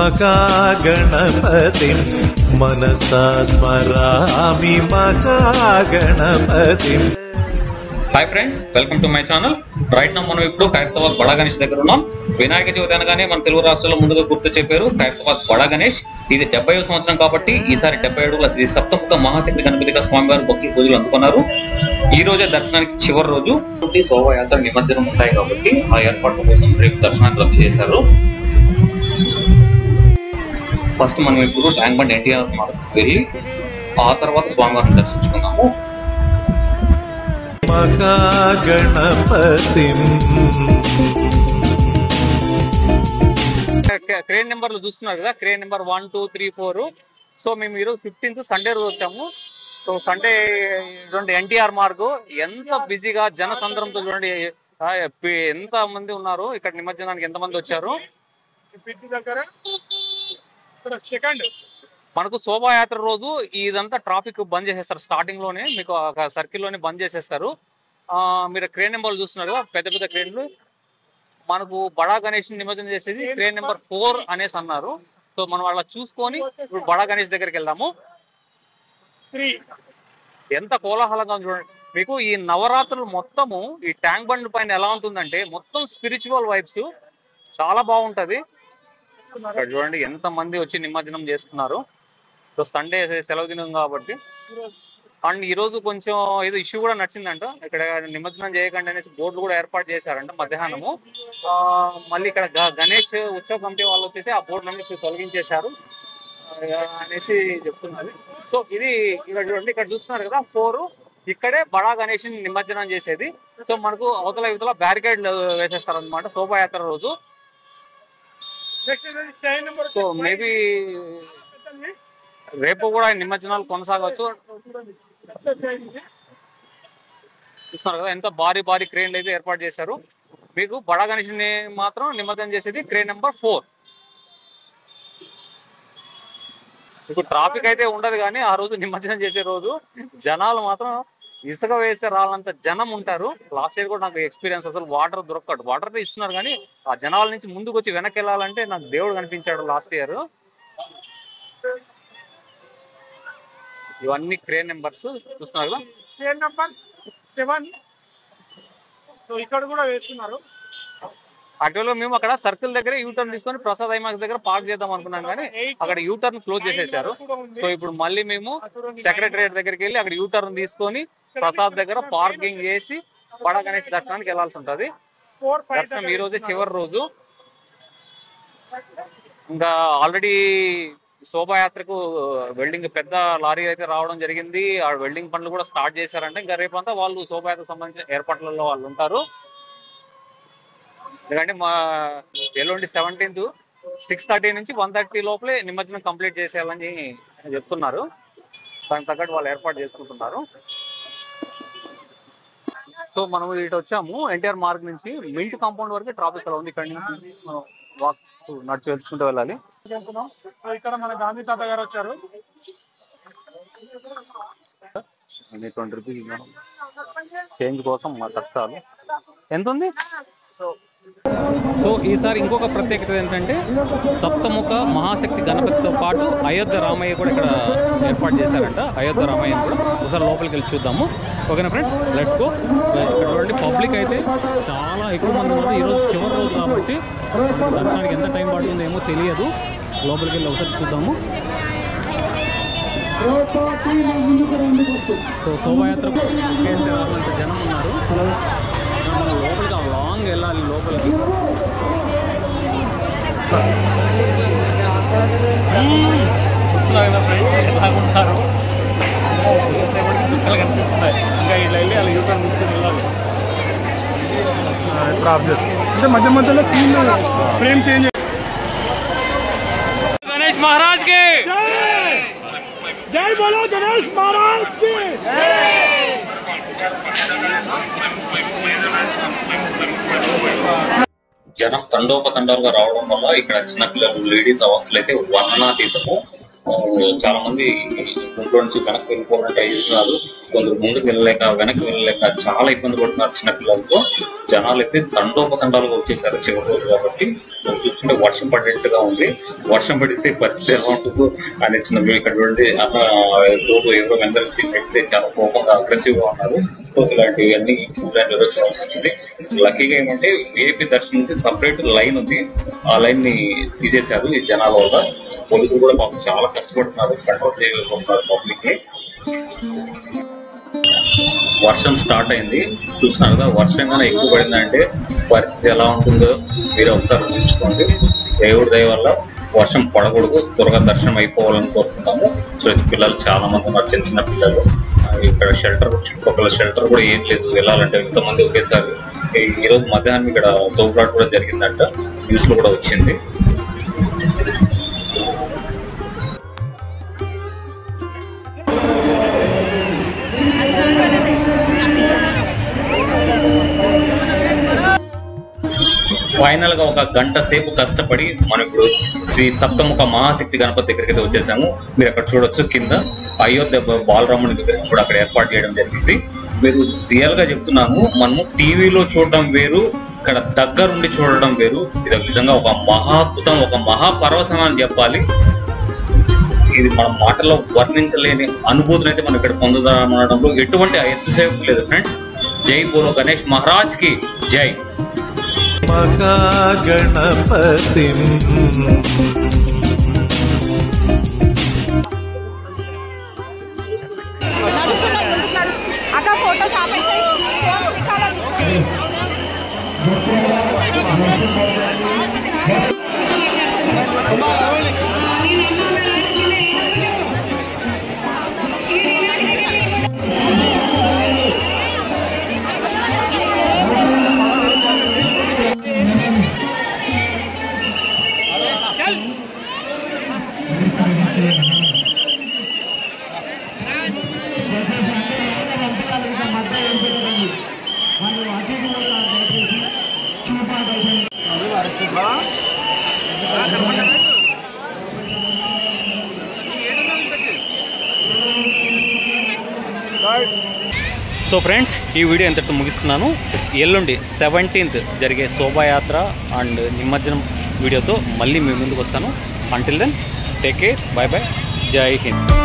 మహాగణపతిం మనసా స్మరామి మహాగణపతిం hi friends welcome to my channel right నా మనం ఇప్పుడు ఖైరతాబాద్ బడా గణేష్ దగ్గర ఉన్నాం వినాయక చవితి అనగానే మన తెలుగు రాష్ట్రాల్లో ముందుగా గుర్తు చెప్పారు ఖైరతాబాద్ బడా గణేష్ ఇది డెబ్బై సంవత్సరం కాబట్టి ఈసారి డెబ్బై అడుగుల శ్రీ సప్తముఖ మహాశక్తి గణపతిగా స్వామివారి భక్తులు పూజలు అందుకున్నారు ఈ రోజే దర్శనానికి చివరి రోజు శోభాయాత్ర నిమజ్జనం ఉంటాయి కాబట్టి ఆ ఏర్పాట్ల కోసం రేపు దర్శనానికి రద్దు చేశారు ఫస్ట్ మనం ఇప్పుడు ట్యాంక్ బండ్ ఎన్టీఆర్ మార్గం వెళ్ళి ఆ తర్వాత స్వామివారిని దర్శించుకున్నాము మహాగణపతిం క్రేన్ నెంబర్లు చూస్తున్నారు కదా crane number one two three four so మేము ఈరోజు ఫిఫ్టీన్త్ సండే రోజు వచ్చాము సో సండే చూడండి ఎన్టీఆర్ మార్గ్ ఎంత బిజీగా జనసంద్రంతో చూడండి ఆ, పి- ఎంత మంది ఉన్నారు ఇక్కడ నిమజ్జనానికి ఎంత మంది వచ్చారు పిట్టి దగ్గర ఇక్కడ సెకండ్ మనకు శోభాయాత్ర రోజు ఇదంతా ట్రాఫిక్ బంద్ చేసేస్తారు స్టార్టింగ్ లోనే మీకు ఒక సర్కిల్ లోనే బంద్ చేసేస్తారు ఆ, మీరు క్రేన్ నెంబర్లు చూస్తున్నారు కదా పెద్ద పెద్ద క్రేన్లు మనకు బడా గణేష్ నిమజ్జనం చేసేది క్రేన్ నెంబర్ ఫోర్ అనేసి అన్నారు సో మనం అలా చూసుకొని ఇప్పుడు బడా గణేష్ దగ్గరికి వెళ్దాము త్రీ ఎంత కోలాహలంగా ఉంది చూడండి మీకు ఈ నవరాత్రులు మొత్తము ఈ ట్యాంక్ బండ్ పైన ఎలా ఉంటుందంటే మొత్తం స్పిరిచువల్ వైబ్స్ చాలా బాగుంటది ఇక్కడ చూడండి ఎంత మంది వచ్చి నిమజ్జనం చేస్తున్నారు సో సండే సెలవు దినం కాబట్టి అండ్ ఈ రోజు కొంచెం ఏదో ఇష్యూ కూడా నచ్చిందంట ఇక్కడ నిమజ్జనం చేయకండి అనేసి బోర్డులు కూడా ఏర్పాటు చేశారంట మధ్యాహ్నము ఆ, మళ్ళీ ఇక్కడ గ- గణేష్ ఉత్సవ కమిటీ వాళ్ళు వచ్చేసి ఆ బోర్డులన్నీ తొలగించేశారు ఆ, అనేసి చెప్తున్నది సో ఇది ఇక్కడ చూడండి ఇక్కడ చూస్తున్నారు కదా ఫోర్ ఇక్కడే బడా గణేష్ నిమజ్జనం చేసేది సో మనకు అవతల ఇవతల బ్యారికేడ్లు వేసేస్తారు అనమాట శోభాయాత్ర రోజు next chain number so maybe రేపు కూడా ఈ నిమజ్జనాలు కొనసాగవచ్చు చూస్తున్నారు కదా ఎంత భారీ భారీ క్రేన్లు అయితే ఏర్పాటు చేశారు మీకు బడా గణేష్ని మాత్రం నిమజ్జనం చేసేది క్రేన్ నెంబర్ ఫోర్ మీకు ట్రాఫిక్ అయితే ఉండదు కానీ ఆ రోజు నిమజ్జనం చేసే రోజు జనాలు మాత్రం ఇసుక వేస్తే రాలంత జనం ఉంటారు లాస్ట్ ఇయర్ కూడా నాకు ఎక్స్పీరియన్స్ అసలు వాటర్ దొరకదు వాటర్ అయితే ఇస్తున్నారు కానీ ఆ జనాల నుంచి ముందుకు వచ్చి వెనక్కి వెళ్ళాలంటే నాకు దేవుడు కనిపించాడు లాస్ట్ ఇయర్ ఇవన్నీ క్రేన్ నెంబర్స్ చూస్తున్నారు కదా చైన్ నెంబర్ సెవెన్ సో ఇక్కడ కూడా వేస్తున్నారు యాక్చువల్గా మేము అక్కడ సర్కిల్ దగ్గర యూటర్న్ తీసుకొని ప్రసాద్ ఐమాక్స్ దగ్గర పార్క్ చేద్దాం అనుకున్నాం కానీ అక్కడ యూటర్న్ క్లోజ్ చేసేసారు సో ఇప్పుడు మళ్ళీ మేము సెక్రటరియట్ దగ్గరికి వెళ్ళి అక్కడ యూటర్న్ తీసుకొని ప్రసాద్ దగ్గర పార్కింగ్ చేసి బడా గణేష్ దర్శనానికి వెళ్ళాల్సి ఉంటది ఫోర్ ఫైవ్ దర్శనం ఈ రోజే చివరి రోజు ఇంకా ఆల్రెడీ శోభాయాత్రకు వెల్డింగ్ పెద్ద లారీ అయితే రావడం జరిగింది ఆ వెల్డింగ్ పనులు కూడా స్టార్ట్ చేశారంటే ఇంకా రేపంతా వాళ్ళు శోభాయాత్రకు సంబంధించిన ఏర్పాట్లలో వాళ్ళు ఉంటారు ఎందుకంటే మా ఎల్లుండి సెవెంటీన్త్ సిక్స్ థర్టీ నుంచి వన్ థర్టీ లోపలే నిమజ్జనం కంప్లీట్ చేసేయాలని చెప్తున్నారు దానికి తగ్గట్టు వాళ్ళు ఏర్పాటు చేసుకుంటున్నారు సో మనం ఇటు వచ్చాము ఎన్టీఆర్ మార్గ్ నుంచి మిల్ట్ కాంపౌండ్ వరకు ట్రాఫిక్ అలా ఉంది ఇక్కడ నుంచి మనం వాక్ నడిచి వెళ్తుంటూ వెళ్ళాలి వెళ్తున్నాం సో ఇక్కడ మన గాంధీ తాత గారు వచ్చారు ట్వంటీ రూపీస్ చేంజ్ కోసం మా కష్టాలు ఎంత ఉంది సో ఈసారి ఇంకొక ప్రత్యేకత ఏంటంటే సప్తముఖ మహాశక్తి గణపతితో పాటు అయోధ్య రామయ్య కూడా ఇక్కడ ఏర్పాటు చేశారంట అయోధ్య రామయ్య కూడా ఒకసారి లోపలికి వెళ్ళి చూద్దాము ఓకేనా ఫ్రెండ్స్ లెట్స్ గో ఇక్కడ చూడండి పబ్లిక్ అయితే చాలా ఎక్కువ మంది ఉన్నారు ఈరోజు చివరి రోజు కాబట్టి దర్శనానికి ఎంత టైం పడుతుందో ఏమో తెలియదు లోపలికి వెళ్ళి ఒకసారి చూద్దాము సో శోభాయాత్రకు తీసుకెళ్తే రావాలంత జనం ఉన్నారు మనం లోపలికి ఆ లాంగ్ వెళ్ళాలి లోపలికి చూస్తున్నారు కదా ఫ్రెండ్స్ ఎలాగుంటారు చుక్కలు కనిపిస్తున్నాయి ఇంకా ఇలా వెళ్ళి అలా యూటర్న్ తీసుకుని వెళ్ళాలి డ్రాప్ చేస్తాం అంటే మధ్య మధ్యలో scene frame change Ganesh Maharaj కి జై బోలో గణేష్ మహారాజ్ కి జనం తండోపతండాలుగా రావడం వల్ల ఇక్కడ చిన్నపిల్లలు లేడీస్ అవస్థలు అయితే వర్ణనాతీతము ఆ, చాలా మంది గుంటూరు నుంచి వెనక్కి వెళ్ళిపోవడం ట్రై చేస్తున్నారు కొందరు ముందుకు వెళ్ళలేక వెనక్కి వెళ్ళలేక చాలా ఇబ్బంది పడుతున్నారు చిన్న పిల్లలతో జనాలు అయితే తండోపతండాలుగా వచ్చేసారు చివరి రోజు కాబట్టి మనం చూస్తుంటే వర్షం పడేట్టుగా ఉంది వర్షం పడితే పరిస్థితి ఎలా ఉంటుందో అనే చిన్న పిల్లలు ఇక్కడ చూడండి అన్న తోడు ఎవరో వెనకాల నుంచి పెడితే చాలా కోపంగా అగ్రెసివ్ గా ఉన్నారు సో ఇలాంటివన్నీ ఇలాంటి ఎదుర్కోవాల్సి వచ్చింది లక్కీగా ఏమంటే విఐపి దర్శనంకి సపరేట్ లైన్ ఉంది ఆ లైన్ ని తీసేశారు ఈ జనాల వల్ల పోలీసులు కూడా పాపం చాలా కష్టపడుతున్నారు కంట్రోల్ చేయగలుగుతున్నారు పబ్లిక్ ని వర్షం స్టార్ట్ అయింది చూస్తున్నారు కదా వర్షం కానీ ఎక్కువ పడిందంటే పరిస్థితి ఎలా ఉంటుందో మీరు ఒకసారి ఊహించుకోండి దేవుడి దయ వల్ల వర్షం పడకూడదు త్వరగా దర్శనం అయిపోవాలని కోరుకుంటాము సో ఇది పిల్లలు చాలా మంది ఉన్నారు చిన్న చిన్న పిల్లలు ఆ, ఇక్కడ షెల్టర్ చుట్టుపక్కల షెల్టర్ కూడా ఏం లేదు వెళ్ళాలంటే ఇంతమంది ఒకేసారి ఈ- ఈ రోజు మధ్యాహ్నం ఇక్కడ తోపులాట కూడా జరిగిందంట న్యూస్ లో కూడా వచ్చింది ఫైనల్ గా ఒక గంట సేపు కష్టపడి మనం ఇప్పుడు శ్రీ సప్తముఖ మహాశక్తి గణపతి దగ్గరికి అయితే వచ్చేసాము మీరు అక్కడ చూడొచ్చు కింద అయోధ్య బ- బాలరాముని దగ్గర కూడా అక్కడ ఏర్పాటు చేయడం జరిగింది మీరు రియల్ గా చెప్తున్నాము మనము టీవీలో చూడడం వేరు ఇక్కడ దగ్గరుండి చూడడం వేరు ఇది నిజంగా ఒక మహాద్భుతం ఒక మహాపర్వసం అని చెప్పాలి ఇది మన మాటల్లో వర్ణించలేని అనుభూతిని అయితే మనం ఇక్కడ పొందుదామనడంలో ఎటువంటి ఎత్తుసేపు లేదు ఫ్రెండ్స్ జై బోలో గణేష్ మహారాజ్ కి జై మహాగణపతిం నడుస్తున్నాం ముందుకు నడుస్తు అక్క ఫోటోస్ ఆపేసాయి ఫోన్స్ రికార్డ్ సో ఫ్రెండ్స్ ఈ వీడియో ఇంతటితో ముగిస్తున్నాను ఎల్లుండి సెవెంటీన్త్ జరిగే శోభాయాత్ర అండ్ నిమజ్జనం వీడియోతో మళ్ళీ మీ ముందుకు వస్తాను until then take care bye bye జై హింద్